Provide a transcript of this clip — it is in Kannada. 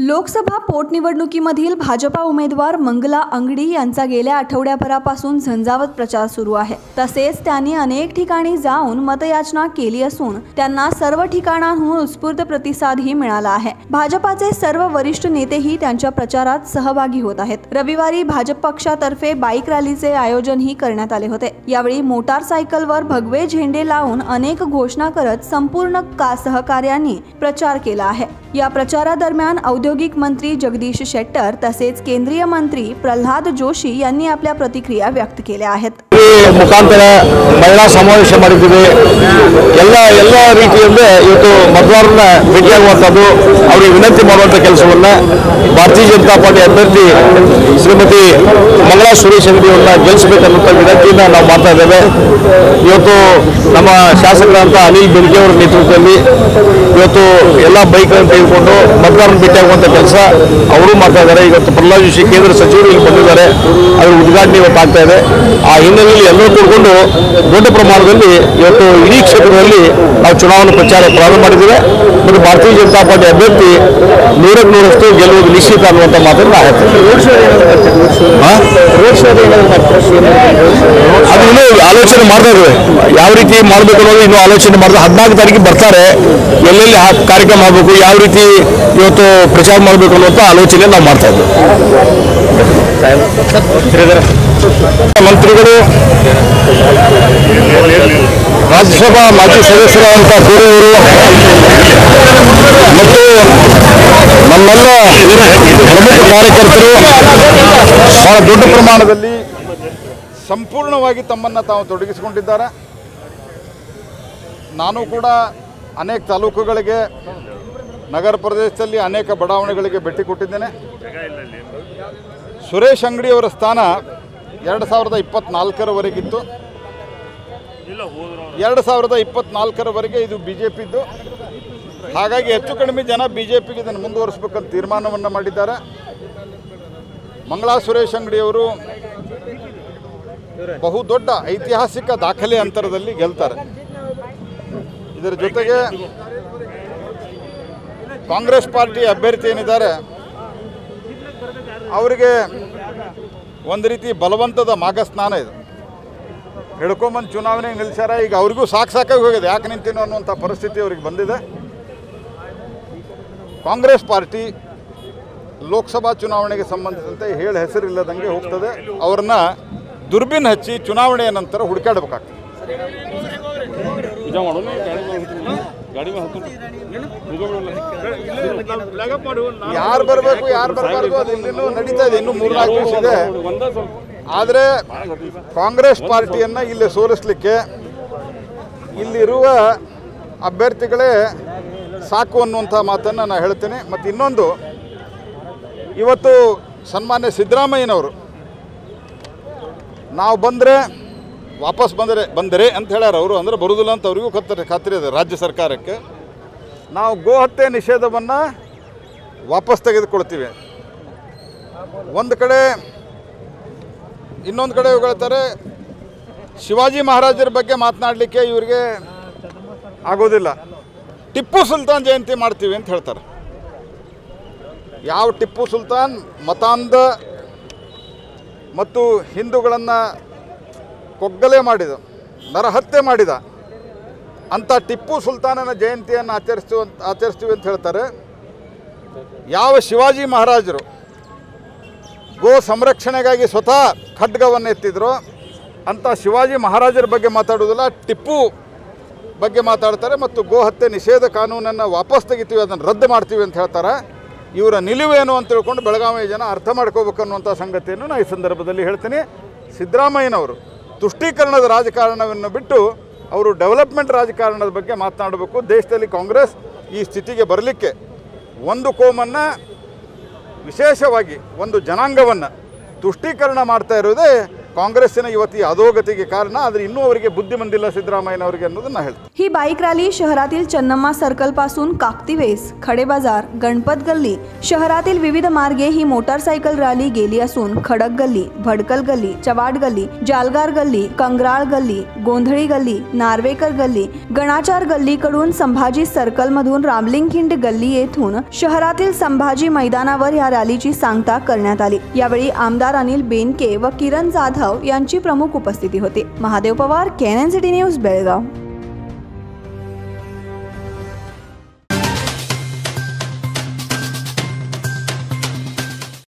लोकसभा पोटनिवडणुकीमधील भाजपा उमेदवार मंगला अंगडी यांचा गेल्या आठवड्याभरापासून झंझावत प्रचार सुरू आहे तसेच त्यांनी अनेक ठिकाणी जाऊन मतयाचना केली असून त्यांना सर्व ठिकाणांहून उत्स्फूर्त प्रतिसादही मिळाला आहे भाजपाचे सर्व वरिष्ठ नेतेही त्यांच्या प्रचारात सहभागी होत आहेत रविवारी भाजप पक्षातर्फे बाईक रॅलीचे आयोजनही करण्यात आले होते यावेळी मोटारसायकलवर भगवे झेंडे लावून अनेक घोषणा करत संपूर्ण का सहकार्यांनी प्रचार केला आहे या प्रचारादरम्यान औद्योगिक मंत्री जगदीश शेट्टर तसेच केंद्रीय मंत्री प्रल्हाद जोशी यांनी आपल्या प्रतिक्रिया व्यक्त केल्या आहेत ಈ ಮುಖಾಂತರ ಮಹಿಳಾ ಸಮಾವೇಶ ಮಾಡಿದ್ದೀವಿ ಎಲ್ಲ ಎಲ್ಲ ರೀತಿಯಿಂದ ಇವತ್ತು ಮತದಾರರನ್ನ ಭೇಟಿಯಾಗುವಂಥದ್ದು ಅವರಿಗೆ ವಿನಂತಿ ಮಾಡುವಂಥ ಕೆಲಸವನ್ನ ಭಾರತೀಯ ಜನತಾ ಪಾರ್ಟಿ ಅಭ್ಯರ್ಥಿ ಶ್ರೀಮತಿ ಮಂಗಳಾ ಸುರೇಶ್ ಅಂಗಡಿಯವ್ರನ್ನ ಗೆಲ್ಲಿಸಬೇಕನ್ನುವಂಥ ವಿನಂತಿಯಿಂದ ನಾವು ಮಾಡ್ತಾ ಇದ್ದೇವೆ ಇವತ್ತು ನಮ್ಮ ಶಾಸಕರಂತ ಅನಿಲ್ ಬೆನ್ಕೆ ಅವರ ನೇತೃತ್ವದಲ್ಲಿ ಇವತ್ತು ಎಲ್ಲ ಬೈಕ್ಗಳನ್ನು ತೆಗೆದುಕೊಂಡು ಮತದಾರರನ್ನ ಭೇಟಿಯಾಗುವಂಥ ಕೆಲಸ ಅವರು ಮಾಡ್ತಾ ಇದ್ದಾರೆ ಇವತ್ತು ಪ್ರಹ್ಲಾದ್ ಜೋಶಿ ಕೇಂದ್ರ ಸಚಿವರು ಇಲ್ಲಿ ಬಂದಿದ್ದಾರೆ ಅದರ ಉದ್ಘಾಟನೆ ಇವತ್ತು ಆಗ್ತಾ ಇದೆ ಆ ಹಿನ್ನೆಲೆಯಲ್ಲಿ ಎಲ್ಲರೂ ಕೂಡಿಕೊಂಡು ದೊಡ್ಡ ಪ್ರಮಾಣದಲ್ಲಿ ಇವತ್ತು ಇಡೀ ಕ್ಷೇತ್ರದಲ್ಲಿ ನಾವು ಚುನಾವಣಾ ಪ್ರಚಾರ ಪ್ರಾರಂಭ ಮಾಡಿದ್ದೇವೆ ಮತ್ತು ಭಾರತೀಯ ಜನತಾ ಪಾರ್ಟಿ ಅಭ್ಯರ್ಥಿ ನೂರಕ್ಕೆ ನೂರಷ್ಟು ಗೆಲ್ಲುವುದು ನಿಶ್ಚಿತ ಅನ್ನುವಂಥ ಮಾತನ್ನು ನಾ ಹೇಳ್ತೇನೆ ಹಾ? ಅದು ಇನ್ನೂ ಆಲೋಚನೆ ಮಾಡ್ತಾ ಇದ್ದೇವೆ ಯಾವ ರೀತಿ ಮಾಡಬೇಕು ಅನ್ನೋದು ಇನ್ನೂ ಆಲೋಚನೆ ಮಾಡ್ತಾ ಹದಿನಾಲ್ಕು ತಾರೀಕಿಗೆ ಬರ್ತಾರೆ ಎಲ್ಲೆಲ್ಲಿ ಹಾ- ಕಾರ್ಯಕ್ರಮ ಆಗಬೇಕು ಯಾವ ರೀತಿ ಇವತ್ತು ಪ್ರಚಾರ ಮಾಡಬೇಕು ಅನ್ನುವಂಥ ಆಲೋಚನೆ ನಾವು ಮಾಡ್ತಾ ಇದ್ದೇವೆ ಮಂತ್ರಿಗಳು ರಾಜ್ಯಸಭಾ ಮಾಜಿ ಸದಸ್ಯರಾದಂಥ ಬೇರೆಯವರು ಮತ್ತು ನಮ್ಮೆಲ್ಲ ಪ್ರಮುಖ ಕಾರ್ಯಕರ್ತರು ಬಹಳ ದೊಡ್ಡ ಪ್ರಮಾಣದಲ್ಲಿ ಸಂಪೂರ್ಣವಾಗಿ ತಮ್ಮನ್ನು ತಾವು ತೊಡಗಿಸಿಕೊಂಡಿದ್ದಾರೆ ನಾನು ಕೂಡ ಅನೇಕ ತಾಲೂಕುಗಳಿಗೆ ನಗರ ಪ್ರದೇಶದಲ್ಲಿ ಅನೇಕ ಬಡಾವಣೆಗಳಿಗೆ ಭೇಟಿ ಕೊಟ್ಟಿದ್ದೇನೆ ಸುರೇಶ್ ಅಂಗಡಿಯವರ ಸ್ಥಾನ ಎರಡು ಸಾವಿರದ ಇಪ್ಪತ್ನಾಲ್ಕರವರೆಗಿತ್ತು ಎರಡು ಸಾವಿರದ ಇಪ್ಪತ್ನಾಲ್ಕರವರೆಗೆ ಇದು ಬಿ ಜೆ ಪಿದ್ದು ಹಾಗಾಗಿ ಹೆಚ್ಚು ಕಡಿಮೆ ಜನ ಬಿ ಜೆ ಪಿಗೆ ಇದನ್ನು ಮುಂದುವರಿಸಬೇಕಂತ ತೀರ್ಮಾನವನ್ನು ಮಾಡಿದ್ದಾರೆ ಮಂಗಳಾ ಸುರೇಶ್ ಅಂಗಡಿಯವರು ಬಹುದೊಡ್ಡ ಐತಿಹಾಸಿಕ ದಾಖಲೆ ಅಂತರದಲ್ಲಿ ಗೆಲ್ತಾರೆ ಇದರ ಜೊತೆಗೆ ಕಾಂಗ್ರೆಸ್ ಪಾರ್ಟಿ ಅಭ್ಯರ್ಥಿ ಏನಿದ್ದಾರೆ ಅವರಿಗೆ ಒಂದು ರೀತಿ ಬಲವಂತದ ಮಾಗಸ್ನಾನ ಇದು ಹಿಡ್ಕೊಂಬಂದು ಚುನಾವಣೆಗೆ ನಿಲ್ಸ್ಯಾರ ಈಗ ಅವ್ರಿಗೂ ಸಾಕು ಸಾಕಾಗಿ ಹೋಗಿದೆ ಯಾಕೆ ನಿಂತೀನೋ ಅನ್ನುವಂಥ ಪರಿಸ್ಥಿತಿ ಅವ್ರಿಗೆ ಬಂದಿದೆ ಕಾಂಗ್ರೆಸ್ ಪಾರ್ಟಿ ಲೋಕಸಭಾ ಚುನಾವಣೆಗೆ ಸಂಬಂಧಿಸಿದಂತೆ ಹೇಳಿ ಹೆಸರಿಲ್ಲದಂಗೆ ಹೋಗ್ತದೆ ಅವ್ರನ್ನ ದುರ್ಬಿನ್ ಹಚ್ಚಿ ಚುನಾವಣೆಯ ನಂತರ ಹುಡುಕಾಡಬೇಕಾಗ್ತದೆ ಯಾರು ಬರಬೇಕು ಯಾರು ಬರಬಾರ್ದು ಅದು ಇನ್ನೂ ನಡೀತಾ ಇದೆ ಇನ್ನೂ ಮೂರ್ನಾಲ್ಕು ದಿವಸ ಇದೆ ಆದರೆ ಕಾಂಗ್ರೆಸ್ ಪಾರ್ಟಿಯನ್ನು ಇಲ್ಲಿ ಸೋಲಿಸಲಿಕ್ಕೆ ಇಲ್ಲಿರುವ ಅಭ್ಯರ್ಥಿಗಳೇ ಸಾಕು ಅನ್ನುವಂಥ ಮಾತನ್ನು ನಾನು ಹೇಳ್ತೇನೆ ಮತ್ತು ಇನ್ನೊಂದು ಇವತ್ತು ಸನ್ಮಾನ್ಯ ಸಿದ್ದರಾಮಯ್ಯನವರು ನಾವು ಬಂದರೆ ವಾಪಸ್ ಬಂದರೆ ಬಂದರೆ ಅಂತ ಹೇಳ್ಯಾರ ಅವರು ಅಂದರೆ ಬರುವುದಿಲ್ಲ ಅಂತ ಅವರಿಗೂ ಖಾತ್ರಿ ಖಾತ್ರಿ ಇದೆ ರಾಜ್ಯ ಸರ್ಕಾರಕ್ಕೆ ನಾವು ಗೋ ಹತ್ಯೆ ನಿಷೇಧವನ್ನು ವಾಪಸ್ ತೆಗೆದುಕೊಳ್ತೀವಿ ಒಂದು ಕಡೆ ಇನ್ನೊಂದು ಕಡೆ ಇವ್ರು ಹೇಳ್ತಾರೆ ಶಿವಾಜಿ ಮಹಾರಾಜರ ಬಗ್ಗೆ ಮಾತನಾಡಲಿಕ್ಕೆ ಇವರಿಗೆ ಆಗೋದಿಲ್ಲ ಟಿಪ್ಪು ಸುಲ್ತಾನ್ ಜಯಂತಿ ಮಾಡ್ತೀವಿ ಅಂತ ಹೇಳ್ತಾರೆ ಯಾವ ಟಿಪ್ಪು ಸುಲ್ತಾನ್ ಮತಾಂಧ ಮತ್ತು ಹಿಂದೂಗಳನ್ನು ಕೊಗ್ಗಲೆ ಮಾಡಿದ ನರಹತ್ಯೆ ಮಾಡಿದ ಅಂಥ ಟಿಪ್ಪು ಸುಲ್ತಾನನ ಜಯಂತಿಯನ್ನು ಆಚರಿಸುವ ಆಚರಿಸ್ತೀವಿ ಅಂತ ಹೇಳ್ತಾರೆ ಯಾವ ಶಿವಾಜಿ ಮಹಾರಾಜರು ಗೋ ಸಂರಕ್ಷಣೆಗಾಗಿ ಸ್ವತಃ ಖಡ್ಗವನ್ನು ಎತ್ತಿದ್ರು ಅಂಥ ಶಿವಾಜಿ ಮಹಾರಾಜರ ಬಗ್ಗೆ ಮಾತಾಡೋದಿಲ್ಲ ಟಿಪ್ಪು ಬಗ್ಗೆ ಮಾತಾಡ್ತಾರೆ ಮತ್ತು ಗೋ ಹತ್ಯೆ ನಿಷೇಧ ಕಾನೂನನ್ನು ವಾಪಸ್ ತೆಗಿತೀವಿ ಅದನ್ನು ರದ್ದು ಮಾಡ್ತೀವಿ ಅಂತ ಹೇಳ್ತಾರೆ ಇವರ ನಿಲುವೇನು ಅಂತ ತಿಳ್ಕೊಂಡು ಬೆಳಗಾವಿ ಜನ ಅರ್ಥ ಮಾಡ್ಕೋಬೇಕು ಅನ್ನುವಂಥ ಸಂಗತಿಯನ್ನು ನಾನು ಈ ಸಂದರ್ಭದಲ್ಲಿ ಹೇಳ್ತೀನಿ ಸಿದ್ದರಾಮಯ್ಯನವರು ತುಷ್ಟೀಕರಣದ ರಾಜಕಾರಣವನ್ನು ಬಿಟ್ಟು ಅವರು ಡೆವಲಪ್ಮೆಂಟ್ ರಾಜಕಾರಣದ ಬಗ್ಗೆ ಮಾತನಾಡಬೇಕು ದೇಶದಲ್ಲಿ ಕಾಂಗ್ರೆಸ್ ಈ ಸ್ಥಿತಿಗೆ ಬರಲಿಕ್ಕೆ ಒಂದು ಕೋಮನ್ನು ವಿಶೇಷವಾಗಿ ಒಂದು ಜನಾಂಗವನ್ನು ತುಷ್ಟೀಕರಣ ಮಾಡ್ತಾ ಇರೋದೇ ಕಾಂಗ್ರೆಸ್ಸಿನ ಇವತ್ತು ಈ ಅಧೋಗತಿಗೆ ಕಾರಣ ಆದರೆ ಇನ್ನೂ ಅವರಿಗೆ ಬುದ್ಧಿ ಬಂದಿಲ್ಲ ಸಿದ್ದರಾಮಯ್ಯನವರಿಗೆ ಅನ್ನೋದನ್ನು ಹೇಳ್ತೀನಿ ही बाईक रॅली शहरातील चन्नम्मा सर्कल पासून काकतीवेस खडे बाजार गणपत गल्ली शहरातील विविध मार्गे ही मोटारसायकल रॅली गेली असून खडक गल्ली भडकल गल्ली चवाड गल्ली जालगार गल्ली कंगराळ गल्ली गोंधळी गल्ली नार्वेकर गल्ली गणाचार गल्लीकडून संभाजी सर्कलमधून रामलिंगखिंड गल्ली येथून शहरातील संभाजी मैदानावर या रॅलीची सांगता करण्यात आली यावेळी आमदार अनिल बेनके व किरण जाधव यांची प्रमुख उपस्थिती होती Mahadev Pawar KNN city news Belgaum